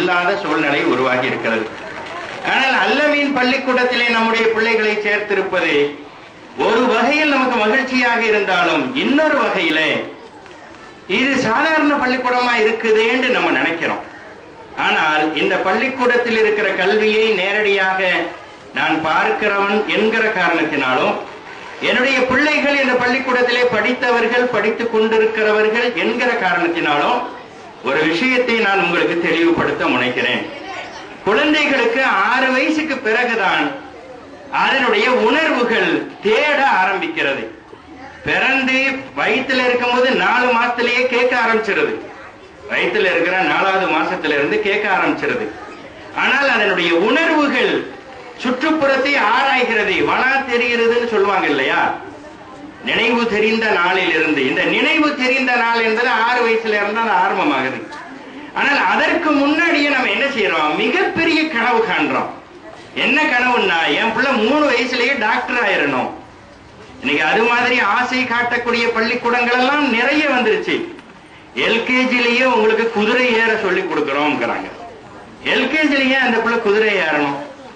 இல்லாத சூழ்நிலை உருவாகி இருக்கிறது ஆனால் அல்லமீன் பள்ளிக்கூடத்திலே நம்முடைய பிள்ளைகளை சேர்த்திருப்பது ஒரு வகையில் நமக்கு மகிழ்ச்சியாக இருந்தாலும் இன்னொரு வகையிலே இது சாதாரண பள்ளிக்கூடமா இருக்குதேன்னு நம்ம நினைக்கிறோம் ஆனால் இந்த பள்ளிக்கூடத்தில் இருக்கிற கல்வியை நேரடியாக நான் பார்க்கிறவன் என்கிற காரணத்தினாலும் என்னுடைய பிள்ளைகள் இந்த பள்ளிக்கூடத்திலே படித்தவர்கள் படித்துக் கொண்டிருக்கிறவர்கள் என்கிற காரணத்தினாலும் ஒரு விஷயத்தை நான் உங்களுக்கு தெளிவுபடுத்த முனைக்கிறேன் குழந்தைகளுக்கு ஆறு வயசுக்கு பிறகுதான் அதனுடைய உணர்வுகள் தேட ஆரம்பிக்கிறது பிறந்து வயித்துல இருக்கும்போது நாலு மாசத்திலேயே கேட்க ஆரம்பிச்சிருது வயித்துல இருக்கிற நாலாவது மாசத்துல இருந்து கேட்க ஆரம்பிச்சிருது ஆனால் அதனுடைய உணர்வுகள் சுற்றுப்புறத்தை ஆராய்கிறது வனா தெரிகிறதுன்னு சொல்லுவாங்க இல்லையா நினைவு தெரிந்த நாளில் இருந்து இந்த நினைவு தெரிந்த நாள் என்பது ஆறு வயசுல இருந்து அது ஆரம்பமாகுது ஆனால் அதற்கு முன்னாடியே நம்ம என்ன செய்யறோம் மிகப்பெரிய கனவு காண்றோம் என்ன கனவுன்னா என் பிள்ளை மூணு வயசுலயே டாக்டர் ஆயிரணும் இன்னைக்கு அது மாதிரி ஆசை காட்டக்கூடிய பள்ளிக்கூடங்கள் எல்லாம் நிறைய வந்துருச்சு எல்கேஜிலேயே உங்களுக்கு குதிரை ஏற சொல்லி கொடுக்கறோம்ங்கிறாங்க எல்கேஜிலேயே அந்த பிள்ளை குதிரை ஏறணும்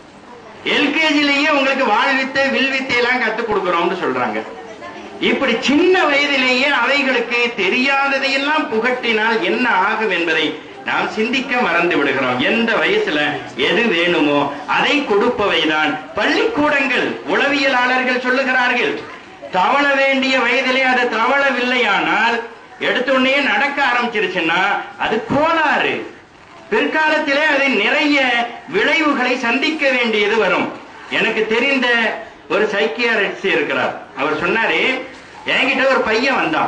எல்கேஜிலேயே உங்களுக்கு வாழ்வித்தை வில்வித்தை எல்லாம் கத்துக் கொடுக்கறோம்னு சொல்றாங்க இப்படி சின்ன வயதிலேயே அவைகளுக்கு தெரியாததையெல்லாம் புகட்டினால் என்ன ஆகும் என்பதை நாம் சிந்திக்க மறந்து விடுகிறோம் எந்த வயசுல எது வேணுமோ அதை கொடுப்பவைதான் பள்ளிக்கூடங்கள் உளவியலாளர்கள் சொல்லுகிறார்கள் தவள வேண்டிய வயதிலே அது தவளவில்லையானால் எடுத்தோடனே நடக்க ஆரம்பிச்சிருச்சுன்னா அது கோளாறு பிற்காலத்திலே அது நிறைய விளைவுகளை சந்திக்க வேண்டியது வரும் எனக்கு தெரிந்த ஒரு சைக்கியாரிஸ்ட் இருக்கிறார் அவர் சொன்னாரு என்கிட்ட ஒரு பையன் வந்தான்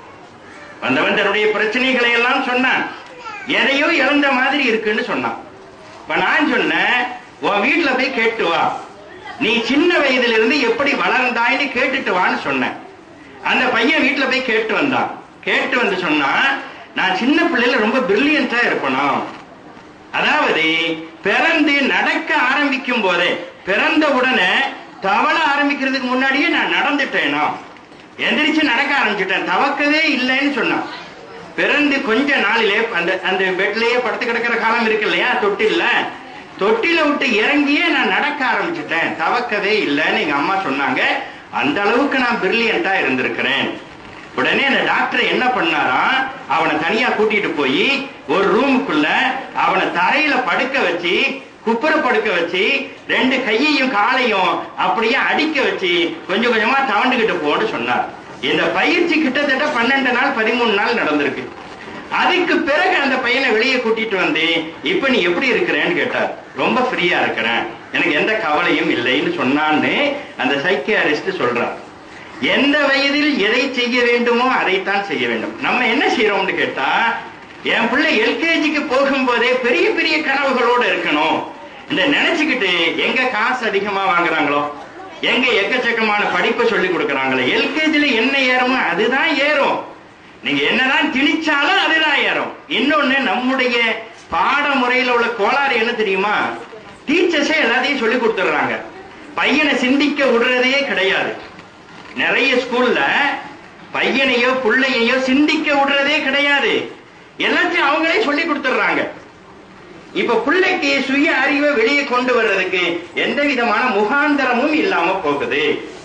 வந்தவன் தன்னுடைய பிரச்சனைகளை எல்லாம் சொன்னான் எதையோ இழந்த மாதிரி இருக்குன்னு சொன்னான் இப்ப நான் சொன்னேன் உன் வீட்டுல போய் கேட்டு வா நீ சின்ன வயதுல இருந்து எப்படி வளர்ந்தாய்ன்னு கேட்டுட்டு வான்னு சொன்னேன் அந்த பையன் வீட்டுல போய் கேட்டு வந்தான் கேட்டு வந்து சொன்னா நான் சின்ன பிள்ளையில ரொம்ப பிரில்லியண்டா இருப்பணும் அதாவது பிறந்து நடக்க ஆரம்பிக்கும் போதே பிறந்த உடனே தவள ஆரம்பிக்கிறதுக்கு முன்னாடியே நான் நடந்துட்டேனா எந்திரிச்சு நடக்க ஆரம்பிச்சுட்டேன் தவக்கவே இல்லைன்னு சொன்னான் பிறந்து கொஞ்ச நாளிலே அந்த அந்த பெட்லயே படுத்து கிடக்கிற காலம் இருக்கு இல்லையா தொட்டில்ல தொட்டில விட்டு இறங்கியே நான் நடக்க ஆரம்பிச்சுட்டேன் தவக்கவே இல்லைன்னு எங்க அம்மா சொன்னாங்க அந்த அளவுக்கு நான் பிரில்லியண்டா இருந்திருக்கிறேன் உடனே அந்த டாக்டர் என்ன பண்ணாராம் அவனை தனியா கூட்டிட்டு போய் ஒரு ரூமுக்குள்ள அவனை தரையில படுக்க வச்சு குப்புற படுக்க வச்சு ரெண்டு கையையும் காலையும் அப்படியே அடிக்க வச்சு கொஞ்சம் கொஞ்சமா தவண்டுகிட்டு போன்னு சொன்னார் இந்த பயிற்சி கிட்டத்தட்ட பன்னெண்டு நாள் பதிமூணு நாள் நடந்திருக்கு அதுக்கு பிறகு அந்த பையனை வெளியே கூட்டிட்டு வந்து இப்ப நீ எப்படி இருக்கிறேன்னு கேட்டார் ரொம்ப ஃப்ரீயா இருக்கிறேன் எனக்கு எந்த கவலையும் இல்லைன்னு சொன்னான்னு அந்த சைக்கியாரிஸ்ட் சொல்றார் எந்த வயதில் எதை செய்ய வேண்டுமோ அதைத்தான் செய்ய வேண்டும் நம்ம என்ன செய்யறோம்னு கேட்டா என் பிள்ளை எல்கேஜிக்கு போகும்போதே பெரிய பெரிய கனவுகளோட இருக்கணும் இந்த நினைச்சுக்கிட்டு எங்க காசு அதிகமா வாங்குறாங்களோ எங்க எக்கச்சக்கமான படிப்பு சொல்லி கொடுக்கறாங்களோ எல்கேஜில என்ன ஏறுமோ அதுதான் ஏறும் நீங்க என்னதான் திணிச்சாலும் அதுதான் ஏறும் இன்னொன்னு நம்முடைய பாட முறையில உள்ள கோளாறு என்ன தெரியுமா டீச்சர்ஸே எல்லாத்தையும் சொல்லி கொடுத்துடுறாங்க பையனை சிந்திக்க விடுறதே கிடையாது நிறைய ஸ்கூல்ல பையனையோ பிள்ளையையோ சிந்திக்க விடுறதே கிடையாது எல்லாத்தையும் அவங்களே சொல்லி கொடுத்துடுறாங்க இப்ப பிள்ளைக்கு சுய அறிவை வெளியே கொண்டு வர்றதுக்கு எந்த விதமான முகாந்தரமும் இல்லாம போகுது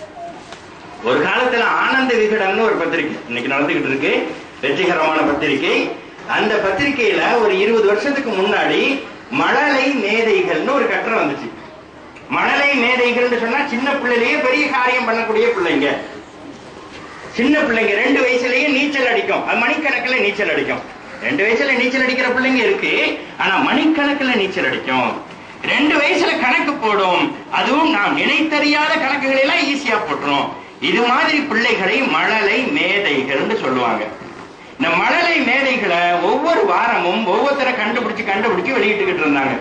ஒரு காலத்துல ஆனந்த விகடன்னு ஒரு பத்திரிகை இன்னைக்கு நடந்துகிட்டு இருக்கு வெற்றிகரமான பத்திரிகை அந்த பத்திரிகையில ஒரு இருபது வருஷத்துக்கு முன்னாடி மழலை மேதைகள்னு ஒரு கட்டுரை வந்துச்சு மழலை மேதைகள்னு சொன்னா சின்ன பிள்ளைலயே பெரிய காரியம் பண்ணக்கூடிய பிள்ளைங்க சின்ன பிள்ளைங்க ரெண்டு வயசுலயே நீச்சல் அடிக்கும் அது மணிக்கணக்குல நீச்சல் அடிக்கும் ரெண்டு வயசுல நீச்சல் அடிக்கிற பிள்ளைங்க இருக்கு ஆனா மணிக்கணக்குல நீச்சல் அடிக்கும் ரெண்டு வயசுல கணக்கு போடும் அதுவும் நாம் நினைத்தறியாத கணக்குகளை எல்லாம் ஈஸியா போட்டுரும் இது மாதிரி பிள்ளைகளை மழலை மேதைகள்னு சொல்லுவாங்க இந்த மழலை மேதைகளை ஒவ்வொரு வாரமும் ஒவ்வொருத்தரை கண்டுபிடிச்சு கண்டுபிடிச்சு வெளியிட்டுக்கிட்டு இருந்தாங்க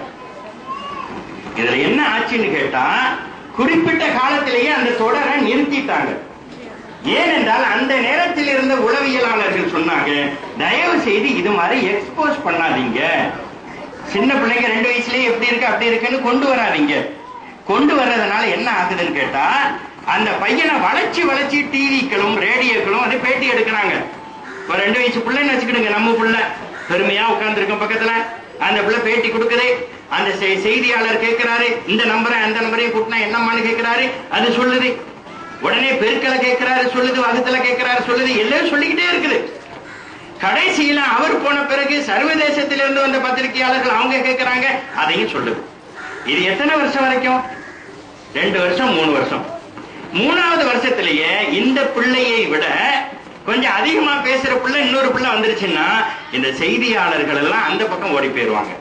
இதுல என்ன ஆச்சுன்னு கேட்டா குறிப்பிட்ட காலத்திலேயே அந்த தொடரை நிறுத்திட்டாங்க ஏனென்றால் அந்த நேரத்தில் இருந்த உளவியலாளர்கள் சொன்னாங்க தயவு செய்து இது மாதிரி எக்ஸ்போஸ் பண்ணாதீங்க சின்ன பிள்ளைங்க ரெண்டு வயசுலயே எப்படி இருக்கு அப்படி இருக்குன்னு கொண்டு வராதீங்க கொண்டு வர்றதுனால என்ன ஆகுதுன்னு கேட்டா அந்த பையனை வளைச்சு வளைச்சு டிவிக்களும் ரேடியோக்களும் அது பேட்டி எடுக்கிறாங்க ஒரு ரெண்டு வயசு பிள்ளைன்னு வச்சுக்கிடுங்க நம்ம பிள்ளை பெருமையா உட்கார்ந்துருக்கோம் பக்கத்துல அந்த பிள்ளை பேட்டி கொடுக்குது அந்த செ- செய்தியாளர் கேட்கிறாரு இந்த நம்பரை அந்த நம்பரையும் கூட்டினா என்னம்மான்னு கேட்கிறாரு அது சொல்லுது உடனே பெருக்கலை கேட்கிறாரு சொல்லுது வகுத்துல கேட்கிறாரு சொல்லுது எல்லாம் சொல்லிக்கிட்டே இருக்குது கடைசியில அவர் போன பிறகு சர்வதேசத்திலிருந்து வந்த பத்திரிகையாளர்கள் அவங்க கேட்கிறாங்க அதையும் சொல்லுது இது எத்தனை வருஷம் வரைக்கும் ரெண்டு வருஷம் மூணு வருஷம் மூணாவது வருஷத்திலேயே இந்த பிள்ளையை விட கொஞ்சம் அதிகமா பேசுற பிள்ளை இன்னொரு பிள்ளை வந்துருச்சுன்னா இந்த செய்தியாளர்கள் எல்லாம் அந்த பக்கம் ஓடி போயிருவாங்க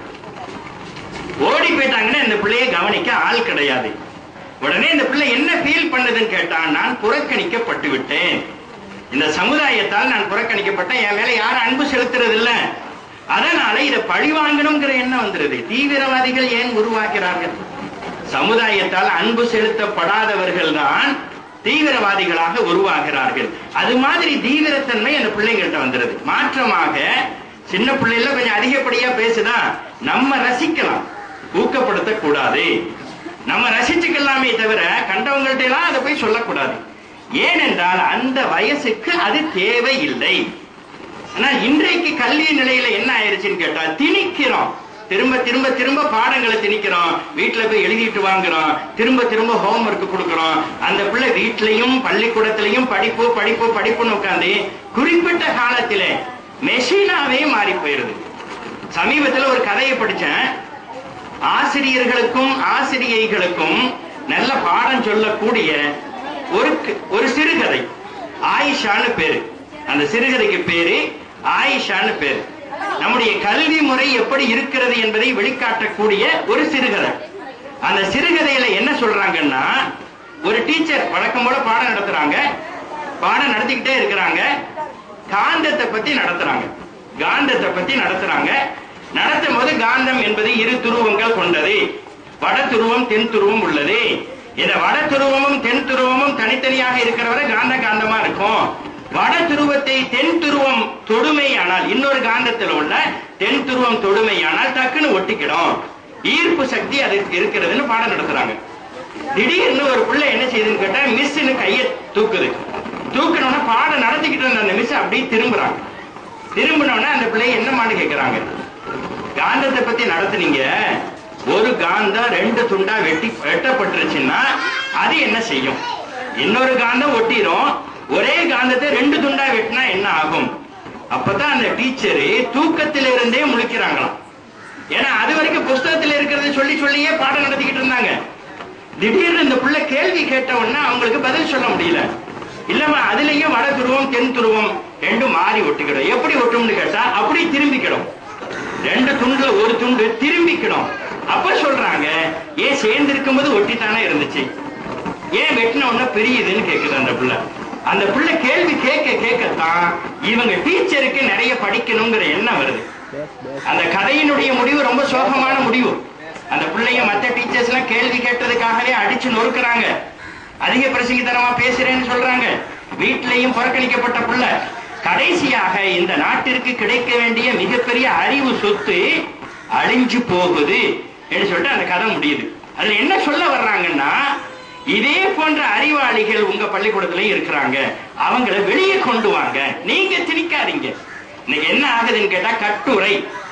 ஓடி போயிட்டாங்கன்னா இந்த பிள்ளையை கவனிக்க ஆள் கிடையாது உடனே இந்த பிள்ளை என்ன ஃபீல் பண்ணுதுன்னு கேட்டா நான் புறக்கணிக்கப்பட்டு விட்டேன் இந்த சமுதாயத்தால் நான் புறக்கணிக்கப்பட்டேன் என் மேல யாரும் அன்பு செலுத்துறது இல்ல அதனால இதை பழி வாங்கணுங்கிற எண்ணம் வந்துருது தீவிரவாதிகள் ஏன் உருவாக்கிறார்கள் சமுதாயத்தால் அன்பு செலுத்தப்படாதவர்கள் தான் தீவிரவாதிகளாக உருவாகிறார்கள் அது மாதிரி தீவிரத்தன்மை அந்த பிள்ளைங்கள்ட்ட வந்துருது மாற்றமாக சின்ன பிள்ளைல கொஞ்சம் அதிகப்படியா பேசுதா நம்ம ரசிக்கலாம் ஊக்கப்படுத்த கூடாது நம்ம ரசிச்சுக்கலாமே தவிர கண்டவங்கள்ட்ட எல்லாம் அதை போய் சொல்லக்கூடாது ஏனென்றால் அந்த வயசுக்கு அது தேவையில்லை ஆனா இன்றைக்கு கல்வி நிலையில என்ன ஆயிருச்சுன்னு கேட்டா திணிக்கிறோம் திரும்ப திரும்ப திரும்ப பாடங்களை திணிக்கிறோம் வீட்டுல போய் எழுதிட்டு வாங்குறோம் திரும்ப திரும்ப ஹோம்ஒர்க் கொடுக்கிறோம் அந்த பிள்ளை வீட்லயும் பள்ளிக்கூடத்திலையும் படிப்பு படிப்பு படிப்புன்னு உட்காந்து குறிப்பிட்ட காலத்திலே மெஷினாவே மாறி போயிருது சமீபத்துல ஒரு கதையை படிச்சேன் ஆசிரியர்களுக்கும் ஆசிரியைகளுக்கும் நல்ல பாடம் சொல்லக்கூடிய ஒரு க- ஒரு சிறுகதை ஆயிஷான்னு பேரு அந்த சிறுகதைக்கு பேரு ஆயிஷான்னு பேரு நம்முடைய கல்வி முறை எப்படி இருக்கிறது என்பதை வெளிக்காட்டக்கூடிய ஒரு சிறுகதை அந்த சிறுகதையில என்ன சொல்றாங்கன்னா ஒரு டீச்சர் வழக்கம் போல பாடம் நடத்துறாங்க பாடம் நடத்திக்கிட்டே இருக்கிறாங்க காந்தத்தை பத்தி நடத்துறாங்க காந்தத்தை பத்தி நடத்துறாங்க நடத்தும் போது காந்தம் என்பது இரு துருவங்கள் கொண்டது வட துருவம் தென் துருவம் உள்ளது இந்த வட துருவமும் தென் துருவமும் தனித்தனியாக இருக்கிறவரை காந்த காந்தமா இருக்கும் வட துருவத்தை தென் துருவம் தொடுமையானால் இன்னொரு காந்தத்தில் உள்ள தென் துருவம் தொடுமையானால் டக்குன்னு ஒட்டிக்கிடும் ஈர்ப்பு சக்தி அதுக்கு இருக்கிறதுன்னு பாடம் நடத்துறாங்க திடீர்னு ஒரு பிள்ளை என்ன செய்யுதுன்னு கேட்டா மிஸ்ன்னு கையை தூக்குது தூக்குனோட பாடம் நடத்திக்கிட்டு இருந்த அந்த மிஸ் அப்படியே திரும்புறாங்க திரும்பினோடனே அந்த பிள்ளை என்னமான்னு கேக்குறாங்க காந்தத்தை பத்தி நடத்துனீங்க ஒரு காந்தம் ரெண்டு துண்டா வெட்டி வெட்டப்பட்டுருச்சுன்னா அது என்ன செய்யும் இன்னொரு காந்தம் ஒட்டிரும் ஒரே காந்தத்தை ரெண்டு துண்டா வெட்டினா என்ன ஆகும் அப்பதான் அந்த டீச்சரு தூக்கத்திலிருந்தே முழிக்கிறாங்களாம் ஏன்னா அது வரைக்கும் புஸ்தகத்தில் இருக்கிறத சொல்லி சொல்லியே பாடம் நடத்திக்கிட்டு இருந்தாங்க திடீர்னு இந்த புள்ள கேள்வி கேட்ட உடனே அவங்களுக்கு பதில் சொல்ல முடியல இல்லம்மா அதுலயும் வட துருவம் தென் துருவம் ரெண்டும் மாறி ஒட்டிக்கிடும் எப்படி ஒட்டும்னு கேட்டா அப்படி திரும்பிக்கிடும் ரெண்டு துண்டுல ஒரு துண்டு திரும்பிக்கிடும் அப்ப சொல்றாங்க ஏன் சேர்ந்து இருக்கும்போது ஒட்டித்தானே இருந்துச்சு ஏன் வெட்டின உடனே பிரியுதுன்னு கேக்குது அந்த பிள்ளை அந்த பிள்ளை கேள்வி கேட்க கேட்கத்தான் இவங்க டீச்சருக்கு நிறைய படிக்கணுங்கிற எண்ணம் வருது அந்த கதையினுடைய முடிவு ரொம்ப சோகமான முடிவு அந்த பிள்ளைங்க மத்த டீச்சர்ஸ் எல்லாம் கேள்வி கேட்டதுக்காகவே அடிச்சு நொறுக்குறாங்க அதிக பிரசங்கித்தனமா பேசுறேன்னு சொல்றாங்க வீட்டிலையும் புறக்கணிக்கப்பட்ட பிள்ளை கடைசியாக இந்த நாட்டிற்கு கிடைக்க வேண்டிய மிகப்பெரிய அறிவு சொத்து அழிஞ்சு போகுது என்று சொல்லிட்டு அந்த கதை முடியுது அதுல என்ன சொல்ல வர்றாங்கன்னா இதே போன்ற அறிவாளிகள் உங்க பள்ளிக்கூடத்துல இருக்கிறாங்க அவங்கள வெளியே கொண்டு வாங்க நீங்க திணிக்காதீங்க இன்னைக்கு என்ன ஆகுதுன்னு கேட்டா கட்டுரை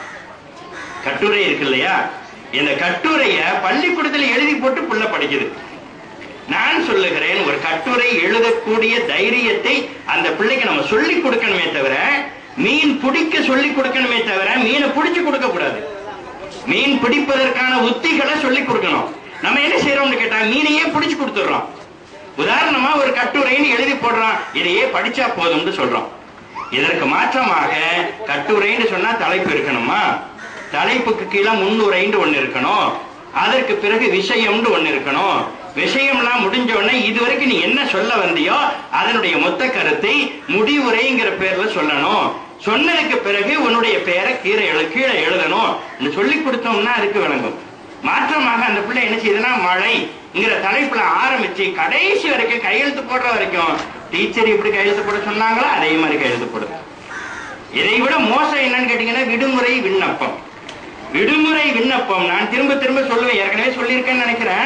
கட்டுரை இருக்கு இல்லையா இந்த கட்டுரைய பள்ளிக்கூடத்துல எழுதி போட்டு புள்ள படிக்குது நான் சொல்லுகிறேன் ஒரு கட்டுரை எழுதக்கூடிய தைரியத்தை அந்த பிள்ளைக்கு நம்ம சொல்லி கொடுக்கணுமே தவிர மீன் பிடிக்க சொல்லி கொடுக்கணுமே தவிர மீனை பிடிச்சு கொடுக்க கூடாது மீன் பிடிப்பதற்கான உத்திகளை சொல்லி கொடுக்கணும் நம்ம என்ன செய்யறோம்னு கேட்டா மீனையே பிடிச்சு கொடுத்துடுறோம் உதாரணமா ஒரு கட்டுரைன்னு எழுதி போடுறோம் இதையே படிச்சா போதும்னு சொல்றோம் இதற்கு மாற்றமாக கட்டுரைன்னு சொன்னா தலைப்பு இருக்கணுமா தலைப்புக்கு கீழே முன்னுரைன்னு ஒண்ணு இருக்கணும் அதற்கு பிறகு விஷயம்னு ஒண்ணு இருக்கணும் விஷயம்லாம் முடிஞ்ச உடனே இதுவரைக்கும் நீ என்ன சொல்ல வந்தியோ அதனுடைய மொத்த கருத்தை முடிவுரைங்கிற பேர்ல சொல்லணும் சொன்னதுக்கு பிறகு உன்னுடைய பேரை கீழே எழு கீழே எழுதணும் சொல்லி கொடுத்தோம்னா அதுக்கு விளங்கும் மாற்றமாக அந்த பிள்ளை என்ன செய்யுதுன்னா மழைங்கிற தலைப்புல ஆரம்பிச்சு கடைசி வரைக்கும் கையெழுத்து போடுற வரைக்கும் டீச்சர் எப்படி கையெழுத்து போட சொன்னாங்களோ அதே மாதிரி கையெழுத்து போடுது இதை விட மோசம் என்னன்னு கேட்டீங்கன்னா விடுமுறை விண்ணப்பம் விடுமுறை விண்ணப்பம் நான் திரும்ப திரும்ப சொல்லுவேன் ஏற்கனவே சொல்லியிருக்கேன்னு நினைக்கிறேன்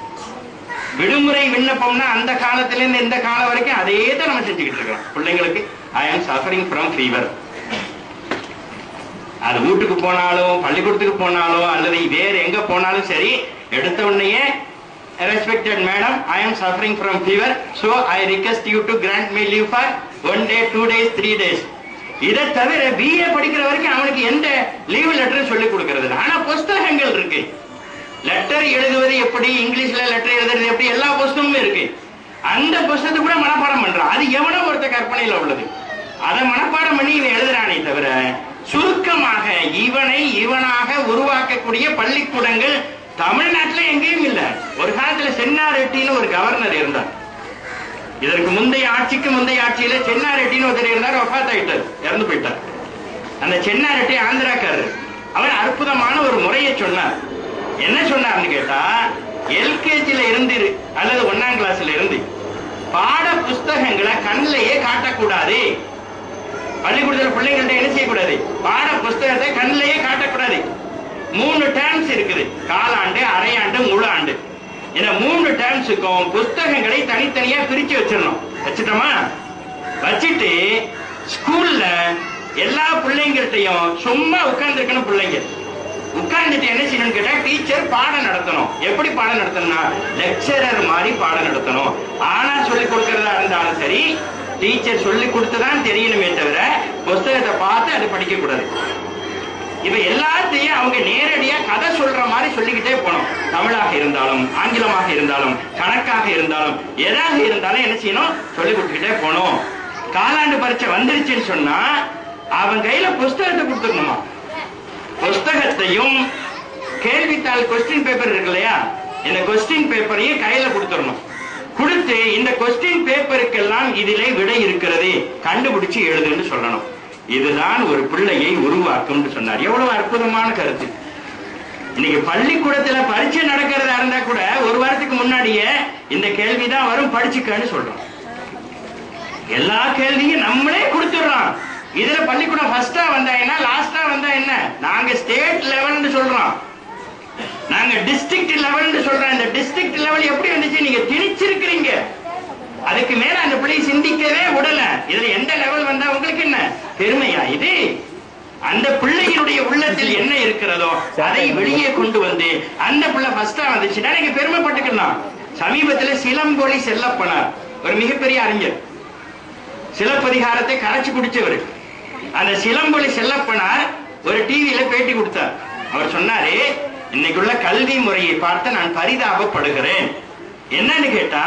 விடுமுறை விண்ணப்பம்னா அந்த காலத்துல இருந்து இந்த காலம் வரைக்கும் அதே தான் நம்ம செஞ்சுக்கிட்டு இருக்கோம் பிள்ளைங்களுக்கு ஐ ஆம் சஃபரிங் ஃப்ரம் ஃபீவர் அது வீட்டுக்கு போனாலும் பள்ளிக்கூடத்துக்கு போனாலும் அல்லது வேற எங்க போனாலும் சரி எடுத்த உடனேயே respected madam I am suffering from fever so I request you to grant me leave for one day two days three days இதை தவிர பிஏ படிக்கிற வரைக்கும் அவனுக்கு எந்த லீவ் லெட்டரும் சொல்லி கொடுக்கறது இல்ல. ஆனா புஸ்தகங்கள் இருக்கு லெட்டர் எழுதுவது எப்படி இங்கிலீஷ்ல லெட்டர் எழுதுறது எப்படி எல்லா புஸ்தகமும் இருக்கு அந்த புஸ்தகத்தை கூட மனப்பாடம் பண்றான் அது எவனோ ஒருத்த கற்பனையில உள்ளது அதை மனப்பாடம் பண்ணி இவன் எழுதுறானே தவிர சுருக்கமாக இவனை இவனாக உருவாக்கக்கூடிய பள்ளிக்கூடங்கள் தமிழ்நாட்டுல எங்கேயும் இல்ல ஒரு காலத்துல சென்னாரெட்டின்னு ஒரு கவர்னர் இருந்தார் இதற்கு முந்தைய ஆட்சிக்கு முந்தைய ஆட்சியில சென்னாரெட்டின்னு ஒருத்தர் இருந்தார் ஒஃபாத் ஆயிட்டார் இறந்து போயிட்டார் அந்த சென்னாரெட்டி ஆந்திராக்காரர் அவர் அற்புதமான ஒரு முறையை சொன்னார் என்ன சொன்னார்னு கேட்டா எல்கேஜில இருந்து இரு- அல்லது ஒன்னாம் கிளாஸ்ல இருந்து பாட புஸ்தகங்களை கண்ணிலேயே காட்டக்கூடாது பள்ளிக்கூடத்துல பிள்ளைங்கள்ட்ட என்ன செய்யக்கூடாது பாட புஸ்தகத்தை கண்ணிலேயே காட்டக்கூடாது மூணு டேர்ம்ஸ் இருக்குது காலாண்டு அரையாண்டு முழு ஆண்டு இந்த மூணு டேர்ம்ஸுக்கும் புஸ்தகங்களை தனித்தனியா பிரிச்சு வச்சிடணும் வச்சுட்டோமா வச்சுட்டு ஸ்கூல்ல எல்லா பிள்ளைங்கள்ட்டையும் சும்மா உட்கார்ந்துருக்கணும் பிள்ளைங்க உட்கார்ந்துட்டு என்ன செய்யணும்னு கேட்டா டீச்சர் பாடம் நடத்தணும் எப்படி பாடம் நடத்தணும்னா லெக்சரர் மாதிரி பாடம் நடத்தணும் ஆனா சொல்லி கொடுக்கறதா இருந்தாலும் சரி டீச்சர் சொல்லி கொடுத்துதான் தெரியணுமே தவிர புஸ்தகத்தை பார்த்து அது படிக்க கூடாது இப்ப எல்லாத்தையும் அவங்க நேரடியா கதை சொல்ற மாதிரி சொல்லிக்கிட்டே போனோம் தமிழாக இருந்தாலும் ஆங்கிலமாக இருந்தாலும் கணக்காக இருந்தாலும் எதாக இருந்தாலும் என்ன செய்யணும் சொல்லி கொடுத்துக்கிட்டே போனோம் காலாண்டு பரீட்சை வந்துருச்சுன்னு சொன்னா அவன் கையில புஸ்தகத்தை கொடுத்துடணுமா புஸ்தகத்தையும் கேள்வித்தாள் கொஸ்டின் பேப்பர் இருக்கு இல்லையா இந்த கொஸ்டின் பேப்பரையும் கையில கொடுத்துடணும் கொடுத்து இந்த கொஸ்டின் பேப்பருக்கெல்லாம் இதிலே விடை இருக்கிறது கண்டுபிடிச்சு எழுதுன்னு சொல்லணும் இதுதான் ஒரு பிள்ளையை உருவாக்கும் சொன்னார் எவ்வளவு அற்புதமான கருத்து இன்னைக்கு பள்ளிக்கூடத்துல பரீட்சை நடக்கிறதா இருந்தா கூட ஒரு வாரத்துக்கு முன்னாடியே இந்த கேள்விதான் வரும் படிச்சுக்கன்னு சொல்றோம் எல்லா கேள்வியும் நம்மளே கொடுத்துடுறோம் இதுல பள்ளிக்கூடம் ஃபர்ஸ்டா வந்தா என்ன லாஸ்டா வந்தா என்ன நாங்க ஸ்டேட் லெவல்னு சொல்றோம் நாங்க டிஸ்ட்ரிக்ட் லெவல்னு சொல்றோம் இந்த டிஸ்ட்ரிக்ட் லெவல் எப்படி வந்துச்சு நீங்க திணிச்சிருக்கிறீங்க அதுக்கு மேல அந்த பிள்ளை சிந்திக்கவே விடல இதுல எந்த லெவல் வந்தா உங்களுக்கு என்ன பெருமையா இது அந்த பிள்ளையினுடைய உள்ளத்தில் என்ன இருக்கிறதோ அதை வெளியே கொண்டு வந்து அந்த பிள்ளை ஃபர்ஸ்டா வந்துச்சுன்னா நீங்க பெருமைப்பட்டுக்கலாம் சமீபத்துல சிலம்பொலி செல்லப்பனார் ஒரு மிகப்பெரிய அறிஞர் சிலப்பதிகாரத்தை கரைச்சு குடிச்சவர் அந்த சிலம்பொலி செல்லப்பனார் ஒரு டிவியில பேட்டி கொடுத்தார் அவர் சொன்னாரு இன்னைக்குள்ள கல்வி முறையை பார்த்து நான் பரிதாபப்படுகிறேன் என்னன்னு கேட்டா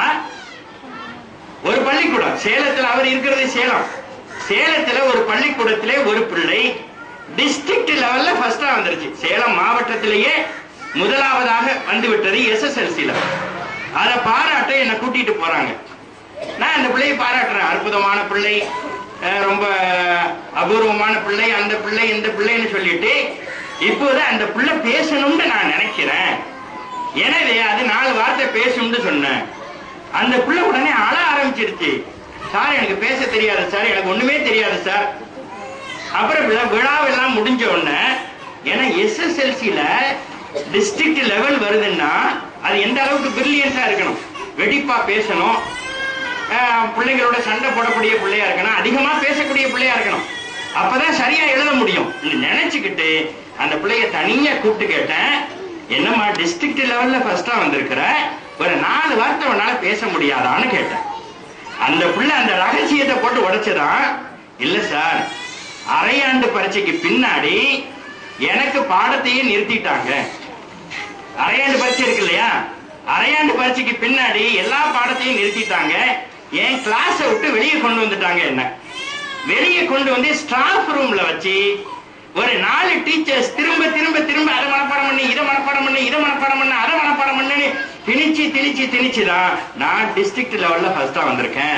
ஒரு பள்ளிக்கூடம் சேலத்துல அவர் இருக்கிறது சேலம் சேலத்துல ஒரு பள்ளிக்கூடத்திலே ஒரு பிள்ளை டிஸ்ட்ரிக்ட் லெவல்ல ஃபர்ஸ்டா வந்துருச்சு சேலம் மாவட்டத்திலேயே முதலாவதாக வந்து விட்டது எஸ்எஸ்எல்சில அதை பாராட்ட என்னை கூட்டிட்டு போறாங்க நான் அந்த பிள்ளையை பாராட்டுறேன் அற்புதமான பிள்ளை அஹ் ரொம்ப அபூர்வமான பிள்ளை அந்த பிள்ளை இந்த பிள்ளைன்னு சொல்லிட்டு இப்போது அந்த பிள்ளை பேசணும்னு நான் நினைக்கிறேன் எனவே அது நாலு வார்த்தை பேசும்னு சொன்னேன் அந்த பிள்ளை உடனே அழ ஆரம்பிச்சிருச்சு சார் எனக்கு பேச தெரியாது சார் எனக்கு ஒண்ணுமே தெரியாது சார் அப்புறம் விழா விழாவெல்லாம் முடிஞ்ச உடனே ஏன்னா எஸ்எஸ்எல்சில டிஸ்ட்ரிக்ட் லெவல் வருதுன்னா அது எந்த அளவுக்கு பிரில்லியன்ஸா இருக்கணும் வெடிப்பா பேசணும் ஆஹ் பிள்ளைங்களோட சண்டை போடக்கூடிய பிள்ளையா இருக்கணும் அதிகமா பேசக்கூடிய பிள்ளையா இருக்கணும் அப்பதான் சரியா எழுத முடியும் இது நினைச்சுக்கிட்டு அந்த பிள்ளைய தனியா கூப்பிட்டு கேட்டேன் என்னம்மா டிஸ்ட்ரிக்ட் லெவல்ல ஃபர்ஸ்டா வந்திருக்கிற ஒரு நாலு வார்த்தை உன்னால பேச முடியாதான்னு கேட்டேன் அந்த பிள்ளை அந்த ரகசியத்தை போட்டு உடைச்சதான் இல்ல சார் அரையாண்டு பரீட்சைக்கு பின்னாடி எனக்கு பாடத்தையே நிறுத்திட்டாங்க அரையாண்டு பரீட்சை இருக்கு இல்லையா அரையாண்டு பரீட்சைக்கு பின்னாடி எல்லா பாடத்தையும் நிறுத்திட்டாங்க என் கிளாஸ விட்டு வெளியே கொண்டு வந்துட்டாங்க என்ன வெளியே கொண்டு வந்து ஸ்டாஃப் ரூம்ல வச்சு ஒரு நாலு டீச்சர்ஸ் திரும்ப திரும்ப திரும்ப அதை மனப்பாடம் பண்ணி இதை மனப்பாடம் பண்ணி இதை மனப்பாடம் பண்ணி அதை மனப்பாடம் பண்ணி திணிச்சு திணிச்சு திணிச்சுதான் நான் டிஸ்ட்ரிக்ட் லெவல்ல ஃபர்ஸ்டா வந்திருக்கேன்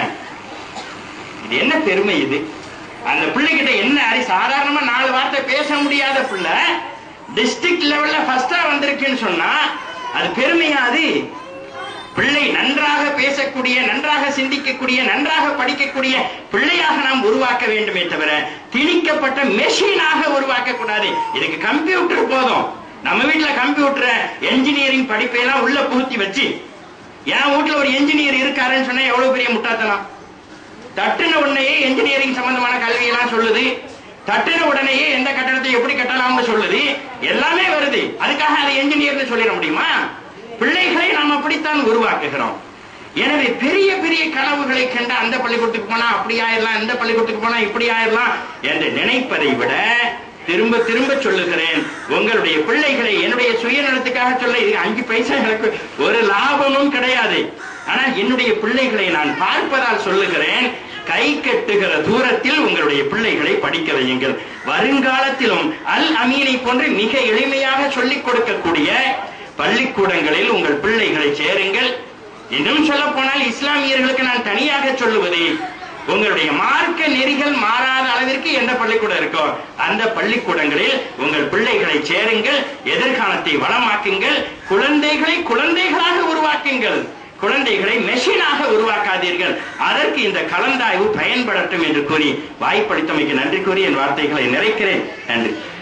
இது என்ன பெருமை இது அந்த பிள்ளைகிட்ட என்ன அறி சாதாரணமா நாலு வார்த்தை பேச முடியாத பிள்ளை டிஸ்ட்ரிக்ட் லெவல்ல ஃபர்ஸ்டா வந்திருக்குன்னு சொன்னா அது பெருமையா அது பிள்ளை நன்றாக பேசக்கூடிய நன்றாக சிந்திக்கக்கூடிய நன்றாக படிக்கக்கூடிய பிள்ளையாக நாம் உருவாக்க வேண்டுமே தவிர திணிக்கப்பட்ட மெஷினாக உருவாக்க கூடாது இதுக்கு கம்ப்யூட்டர் போதும் நம்ம வீட்டுல கம்ப்யூட்டர் என்ஜினியரிங் படிப்பையெல்லாம் உள்ள புகுத்தி வச்சு என் வீட்டுல ஒரு என்ஜினியர் இருக்காருன்னு சொன்னா எவ்வளவு பெரிய முட்டாத்தனம் தட்டுன உடனேயே என்ஜினியரிங் சம்பந்தமான கல்வி எல்லாம் சொல்லுது தட்டின உடனேயே எந்த கட்டடத்தை எப்படி கட்டலாம்னு சொல்லுது எல்லாமே வருது அதுக்காக அதை என்ஜினியர்னு சொல்லிட முடியுமா பிள்ளைகளை நாம் அப்படித்தான் உருவாக்குகிறோம் எனவே பெரிய பெரிய கனவுகளை கண்ட அந்த பள்ளிக்கூடத்துக்கு போனா அப்படி ஆயிரலாம் இந்த பள்ளிக்கூடத்துக்கு போனா இப்படி ஆயிரலாம் என்று நினைப்பதை விட திரும்ப திரும்ப சொல்லுகிறேன் உங்களுடைய பிள்ளைகளை என்னுடைய சுயநலத்துக்காக சொல்ல இது அஞ்சு பைசா எனக்கு ஒரு லாபமும் கிடையாது ஆனா என்னுடைய பிள்ளைகளை நான் பார்ப்பதால் சொல்லுகிறேன் கை கட்டுகிற தூரத்தில் உங்களுடைய பிள்ளைகளை படிக்க வையுங்கள் வருங்காலத்திலும் அல் அமீனை போன்று மிக எளிமையாக சொல்லிக் கொடுக்கக்கூடிய பள்ளிக்கூடங்களில் உங்கள் பிள்ளைகளை சேருங்கள் இன்னும் சொல்ல போனால் இஸ்லாமியர்களுக்கு நான் தனியாக சொல்லுவது உங்களுடைய மார்க்க நெறிகள் மாறாத அளவிற்கு எந்த பள்ளிக்கூடம் இருக்கோ அந்த பள்ளிக்கூடங்களில் உங்கள் பிள்ளைகளை சேருங்கள் எதிர்காலத்தை வளமாக்குங்கள் குழந்தைகளை குழந்தைகளாக உருவாக்குங்கள் குழந்தைகளை மெஷினாக உருவாக்காதீர்கள் அதற்கு இந்த கலந்தாய்வு பயன்படட்டும் என்று கூறி வாய்ப்பளித்தமைக்கு நன்றி கூறி என் வார்த்தைகளை நிறைக்கிறேன் நன்றி